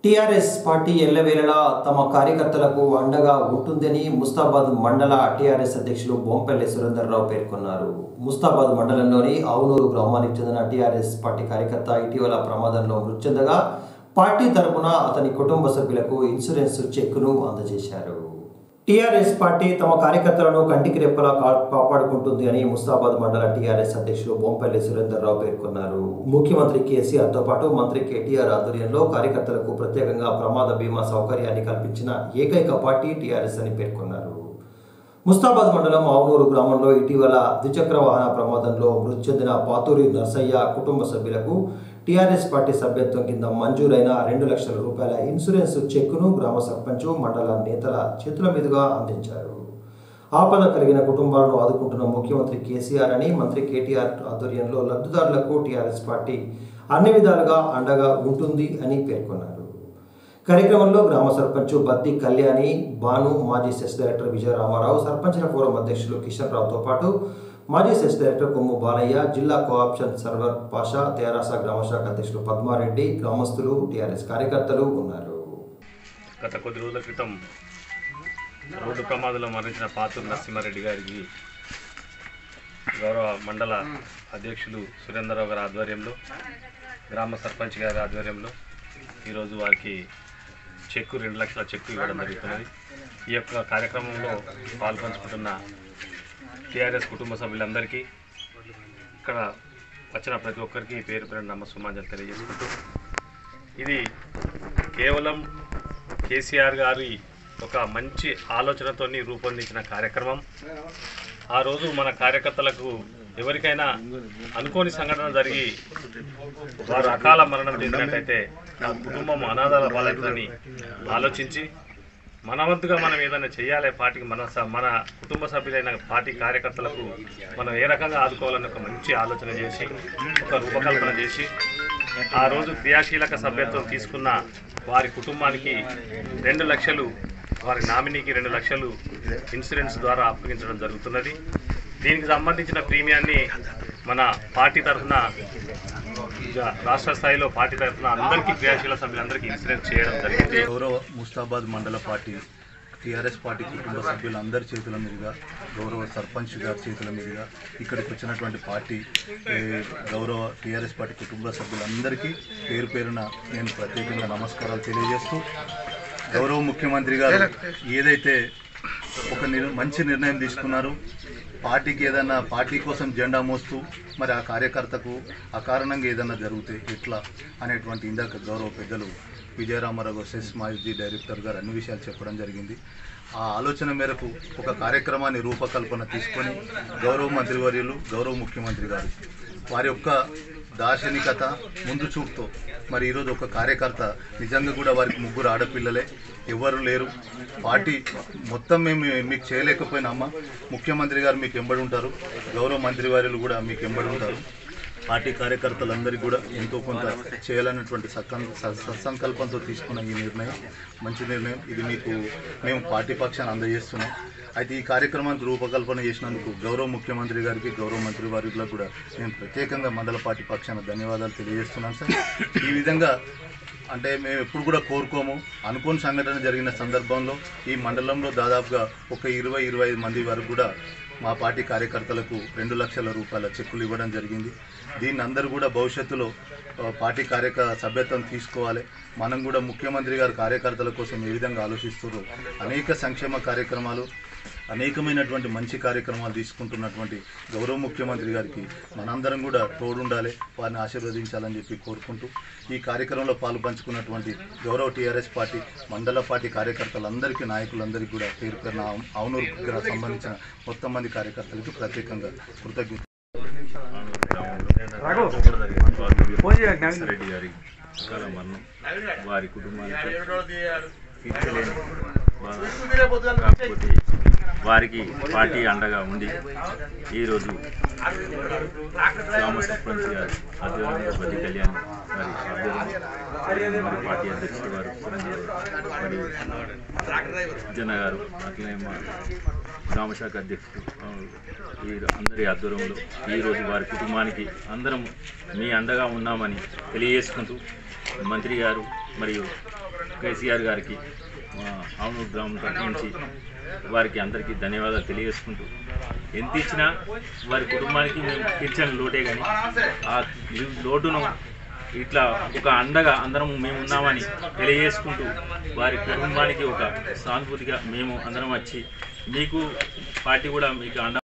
TRS party ఎల్లవేళలా తమ కార్యకర్తలకు అండగా ఉంటుందని ముస్తాబాద్ మండల టీఆర్ఎస్ అధ్యక్షులు బొంపల్లి సురేందర్రావు పేర్కొన్నారు ముస్తాబాద్ మండలంలోని ఆవునూరు గ్రామానికి చెందిన టీఆర్ఎస్ పార్టీ కార్యకర్త ఇటీవల ప్రమాదంలో మృతి చెందగా పార్టీ తరపున అతని కుటుంబ సభ్యులకు ఇన్సూరెన్స్ చెక్కును అందజేశారు టీఆర్ఎస్ పార్టీ తమ కార్యకర్తలను కంటికి రెప్పలా కా- కాపాడుకుంటుంది అని ముస్తాబాద్ మండల టీఆర్ఎస్ అధ్యక్షులు బొంపల్లి సురేందర్రావు పేర్కొన్నారు ముఖ్యమంత్రి కేసీఆర్తో పాటు మంత్రి కేటీఆర్ ఆధ్వర్యంలో కార్యకర్తలకు ప్రత్యేకంగా ప్రమాద బీమా సౌకర్యాన్ని కల్పించిన ఏకైక పార్టీ టీఆర్ఎస్ అని పేర్కొన్నారు ముస్తాబాద్ మండలం ఆవునూరు గ్రామంలో ఇటీవల ద్విచక్ర వాహన ప్రమాదంలో మృతి చెందిన పాతూరి నర్సయ్య కుటుంబ సభ్యులకు టీఆర్ఎస్ పార్టీ సభ్యత్వం కింద మంజూరైన రెండు లక్షల రూపాయల ఇన్సూరెన్స్ చెక్కును గ్రామ సర్పంచ్ మండల నేతల చేతుల మీదుగా అందించారు ఆపద కలిగిన కుటుంబాలను ఆదుకుంటున్న ముఖ్యమంత్రి కేసీఆర్ అని మంత్రి కేటీఆర్ ఆధ్వర్యంలో లబ్ధిదారులకు టీఆర్ఎస్ పార్టీ అన్ని విధాలుగా అండగా ఉంటుంది అని పేర్కొన్నారు కార్యక్రమంలో గ్రామ సర్పంచ్ బద్ది కళ్యాణి భాను మాజీ సెస్ డైరెక్టర్ విజయ రామారావు సర్పంచ్ల ఫోరం అధ్యక్షులు కిషన్ రావుతో పాటు మాజీ సెస్ డైరెక్టర్ కొమ్ము బాలయ్య జిల్లా కోఆప్షన్ సర్వర్ పాషా తెరాస గ్రామ శాఖ అధ్యక్షులు పద్మారెడ్డి గ్రామస్తులు టీఆర్ఎస్ కార్యకర్తలు ఉన్నారు గత కొద్ది రోజుల క్రితం రోడ్డు ప్రమాదంలో మరణించిన పాతూరు నరసింహారెడ్డి గారికి గౌరవ మండల అధ్యక్షులు సురేంద్రరావు గారి ఆధ్వర్యంలో గ్రామ సర్పంచ్ గారి ఆధ్వర్యంలో ఈరోజు వారికి చెక్కు రెండు లక్షల చెక్కు ఇవ్వడం జరుగుతున్నది ఈ యొక్క కార్యక్రమంలో పాల్పంచుకుంటున్న టీఆర్ఎస్ కుటుంబ సభ్యులందరికీ ఇక్కడ వచ్చిన ప్రతి ఒక్కరికి పేరు పేరు నమ్మసుమాంజలు తెలియజేసుకుంటూ ఇది కేవలం కేసీఆర్ గారి ఒక మంచి ఆలోచనతోని రూపొందించిన కార్యక్రమం ఆ రోజు మన కార్యకర్తలకు ఎవరికైనా అనుకోని సంఘటన జరిగి వారు అకాల మరణం చెందినట్టయితే నా కుటుంబం అనాథాల పాలవుతుందని ఆలోచించి మన వంతుగా మనం ఏదైనా చేయాలి పార్టీకి మన స- మన కుటుంబ సభ్యులైన పార్టీ కార్యకర్తలకు మనం ఏ రకంగా ఆదుకోవాలని ఒక మంచి ఆలోచన చేసి ఒక రూపకల్పన చేసి ఆ రోజు క్రియాశీలక సభ్యత్వం తీసుకున్న వారి కుటుంబానికి రెండు లక్షలు వారి నామినీకి రెండు లక్షలు ఇన్సూరెన్స్ ద్వారా అప్పగించడం జరుగుతున్నది దీనికి సంబంధించిన ప్రీమియాన్ని మన పార్టీ తరఫున జ- రాష్ట్ర స్థాయిలో పార్టీ తరఫున అందరికీ క్రియాశీల సభ్యులందరికీ ఇన్సూరెన్స్ చేయడం జరిగింది గౌరవ ముస్తాబాద్ మండల పార్టీ టీఆర్ఎస్ పార్టీ కుటుంబ సభ్యులందరి చేతుల మీదుగా గౌరవ సర్పంచ్ గారి చేతుల మీదుగా ఇక్కడికి వచ్చినటువంటి పార్టీ ఏ, గౌరవ టీఆర్ఎస్ పార్టీ కుటుంబ సభ్యులందరికీ పేరు పేరున నేను ప్రత్యేకంగా నమస్కారాలు తెలియజేస్తూ గౌరవ ముఖ్యమంత్రి గారు ఏదైతే ఒక నిర్ మంచి నిర్ణయం తీసుకున్నారు పార్టీకి ఏదైనా పార్టీ కోసం జెండా మోస్తూ మరి ఆ కార్యకర్తకు అకారణంగా ఏదైనా జరిగితే ఎట్లా అనేటువంటి ఇందాక గౌరవ పెద్దలు విజయరామారావు సెస్ మాజీ డైరెక్టర్ గారు అన్ని విషయాలు చెప్పడం జరిగింది ఆ ఆలోచన మేరకు ఒక కార్యక్రమాన్ని రూపకల్పన తీసుకొని గౌరవ మంత్రివర్యులు గౌరవ ముఖ్యమంత్రి గారు వారి యొక్క దార్శనికత ముందు చూపుతో మరి ఈరోజు ఒక కార్యకర్త నిజంగా కూడా వారికి ముగ్గురు ఆడపిల్లలే ఎవరు లేరు పార్టీ మొత్తం మేము మీకు చేయలేకపోయినామా ముఖ్యమంత్రి గారు మీకు ఎంబడి ఉంటారు గౌరవ మంత్రి వారిలు కూడా మీకు ఎంబడి ఉంటారు పార్టీ కార్యకర్తలందరికీ కూడా ఎంతో కొంత చేయాలన్నటువంటి సకం స- సత్సంకల్పంతో తీసుకున్న ఈ నిర్ణయం మంచి నిర్ణయం ఇది మీకు మేము పార్టీ పక్షాన్ని అందజేస్తున్నాం అయితే ఈ కార్యక్రమానికి రూపకల్పన చేసినందుకు గౌరవ ముఖ్యమంత్రి గారికి గౌరవ మంత్రి వారికి కూడా నేను ప్రత్యేకంగా మండల పార్టీ పక్షాన ధన్యవాదాలు తెలియజేస్తున్నాను సార్ ఈ విధంగా అంటే మేము ఎప్పుడు కూడా కోరుకోము అనుకోని సంఘటన జరిగిన సందర్భంలో ఈ మండలంలో దాదాపుగా ఒక ఇరవై ఇరవై ఐదు మంది వరకు కూడా మా పార్టీ కార్యకర్తలకు రెండు లక్షల రూపాయల చెక్కులు ఇవ్వడం జరిగింది దీన్ని అందరూ కూడా భవిష్యత్తులో ఆ, పార్టీ కార్యక సభ్యత్వం తీసుకోవాలి మనం కూడా ముఖ్యమంత్రి గారి కార్యకర్తల కోసం ఏ విధంగా ఆలోచిస్తున్నారో అనేక సంక్షేమ కార్యక్రమాలు అనేకమైనటువంటి మంచి కార్యక్రమాలు తీసుకుంటున్నటువంటి గౌరవ ముఖ్యమంత్రి గారికి మనందరం కూడా తోడుండాలి వారిని ఆశీర్వదించాలని చెప్పి కోరుకుంటూ ఈ కార్యక్రమంలో పాలు పంచుకున్నటువంటి గౌరవ టీఆర్ఎస్ పార్టీ మండల పార్టీ కార్యకర్తలందరికీ నాయకులందరికీ కూడా పేరు పేరున అవునూరు సంబంధించిన మొత్తం మంది కార్యకర్తలకు ప్రత్యేకంగా కృతజ్ఞత రెడ్డి గారి అకాల మరణం వారి కుటుంబానికి తీర్చలేని బాధ. కాకపోతే వారికి పార్టీ అండగా ఉండి ఈరోజు గ్రామ సర్పంచ్ గారు ఆధ్వర్యంలో బద్ది కళ్యాణ్ వారి ఆధ్వర్యంలో మరి పార్టీ అధ్యక్షుడు వారు సురేంద్ర గారు, మరియు జన గారు అట్లనే మా గ్రామ శాఖ అధ్యక్షుడు ఆ, వీరు అందరి ఆధ్వర్యంలో ఈరోజు వారి కుటుంబానికి అందరం మీ అండగా ఉన్నామని తెలియజేసుకుంటూ మంత్రి గారు మరియు కేసీఆర్ గారికి మా ఆవునూరు గ్రామం తరఫు నుంచి వారికి అందరికీ ధన్యవాదాలు తెలియజేసుకుంటూ ఎంత ఇచ్చినా వారి కుటుంబానికి మేము తీర్చని లోటే కానీ ఆ లోటును ఇట్లా ఒక అండగా అందరం మేము ఉన్నామని తెలియజేసుకుంటూ వారి కుటుంబానికి ఒక సానుభూతిగా మేము అందరం వచ్చి మీకు పార్టీ కూడా మీకు అండ